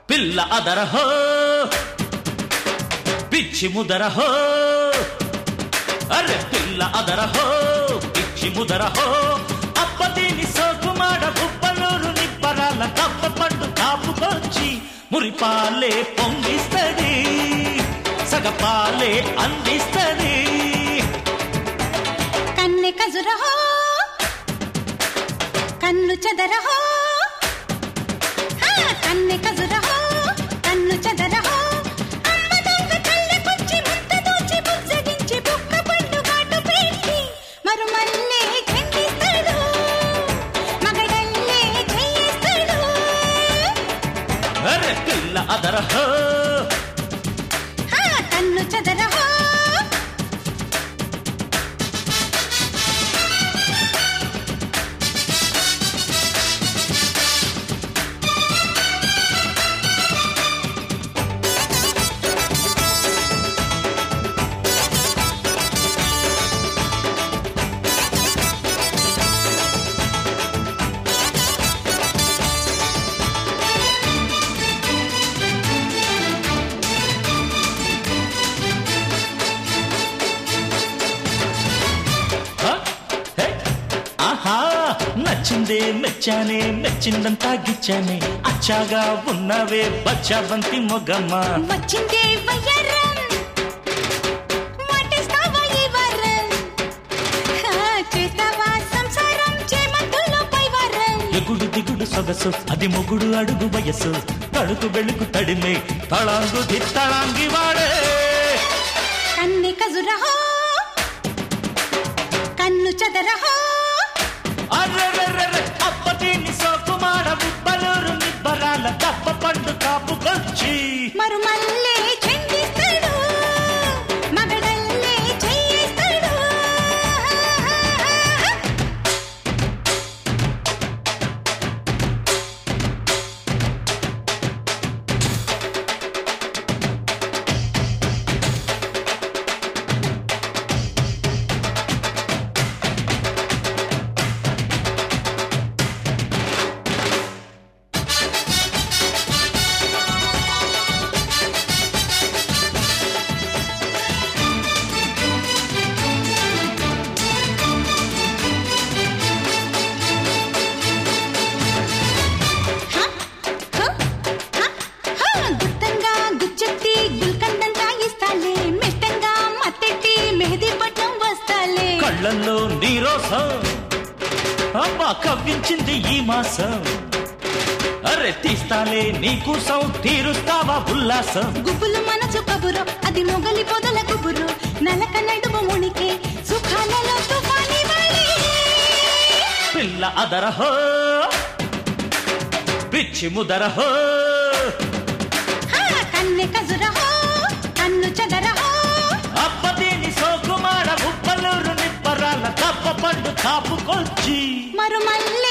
పిల్ల అదరహో పిచ్చి ముదరహో అరే పిల్ల అదరహో పిచ్చి ముదరహో అప్పదీని సోకుమాడ బుబ్బలూరు నిబ్బరాల కప్ప పండు కాపుకొచ్చి మురిపాలే పొంగిస్తది సగపాలే అందిస్తది కన్నె కజురహో కన్ను చెదరహో హా, కన్నె కజురహో కన్ను చెదరహో అమ్మ దొంగ కళ్ళకొచ్చి ముద్ద దోచి బుజ్జగించి బుక్క పండు కాటు పెట్టి మరుమల్లే చెందిస్తాడు మగడల్లే చేయిస్తాడు అరే పిల్ల అదరహో హా, కన్ను చెదరహో హ? హే? ఆహా నచ్చిందే మెచ్చానే మెచ్చిందంతా గిచ్చానే అచ్చాగా ఉన్నవే బచ్చాబంతి మొగమ్మ వచ్చిందే వయ్యారం వాటేస్తావా ఈ వారం హా, చేస్తావా సంసారం చేమంతుల్లో పైవారం ఎగుడు దిగుడు సొగసు అది మొగుడు అడుగు వయసు తడుకు వెళుకు తడిమే తళాంగు దిత్తళాంగి వాడే కన్నె కజురహో కన్ను చదరహో అర్రెర్రెర్రె అప్పటిని సోకుమాడ బుబ్బలూరు నిబ్బరాల తప్ప పండు కాపుకొచ్చి మరుమల్లే చెందిస్తాడు మగడల్లే చేయిస్తాడు హ, హ, హ, హ. గుత్తంగా గుచ్చెత్తి గుల్కందంతా ఇస్తాలే మిష్టంగా మత్తెట్టి మెహదీ పట్నం వస్తాలే కళ్ళల్లో నీరోసం అబ్బా కవ్వించింది ఈ మాసం అరే తీస్తాలే నీకోసం తీరుస్తావా ఉల్లాసం గుబులు మనసు కబురు అది మొగలి పొదల గుబురు నలక నడుము మునికే సుఖాలలో తుఫాని వాలి పిల్ల అదరహో పిచ్చి ముదరహో హా, కన్నె కజురహో కన్ను చదరహో అప్పదీని సోకుమార ఉప్పలూరు నిప్పరాల తప్ప పండు కాపుకొచ్చి మరుమల్లే